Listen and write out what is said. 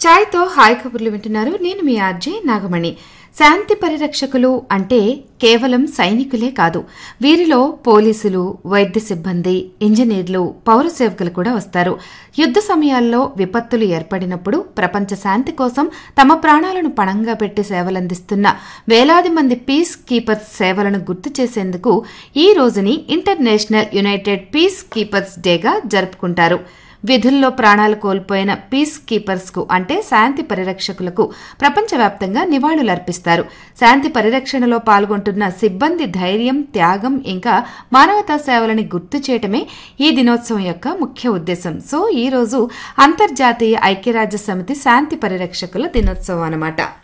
ఛాయ్తో hi కబుర్లు వింటున్నారు నేను మీ ఆర్జే నాగమణి శాంతి పరిరక్షకులు అంటే కేవలం సైనికులే కాదు వీరిలో పోలీసులు వైద్య సిబ్బంది ఇంజనీర్లు పౌర సేవకులు కూడా వస్తారు యుద్ధ సమయాల్లో విపత్తులు ఏర్పడినప్పుడు ప్రపంచ శాంతి కోసం తమ ప్రాణాలను పణంగా పెట్టి సేవలందిస్తున్న వేలాది మంది పీస్ కీపర్స్ సేవలను గుర్తు చేసేందుకు ఈ రోజుని ఇంటర్నేషనల్ యునైటెడ్ పీస్ కీపర్స్ డేగా జరుపుకుంటారు విధుల్లో ప్రాణాలు కోల్పోయిన పీస్ కీపర్స్ కు అంటే శాంతి పరిరక్షకులకు ప్రపంచవ్యాప్తంగా నివాళులర్పిస్తారు శాంతి పరిరక్షణలో పాల్గొంటున్న సిబ్బంది ధైర్యం త్యాగం ఇంకా మానవతా సేవలని గుర్తు చేయటమే ఈ దినోత్సవం యొక్క ముఖ్య ఉద్దేశం సో ఈ రోజు అంతర్జాతీయ ఐక్యరాజ్య సమితి శాంతి పరిరక్షకుల దినోత్సవం అన్నమాట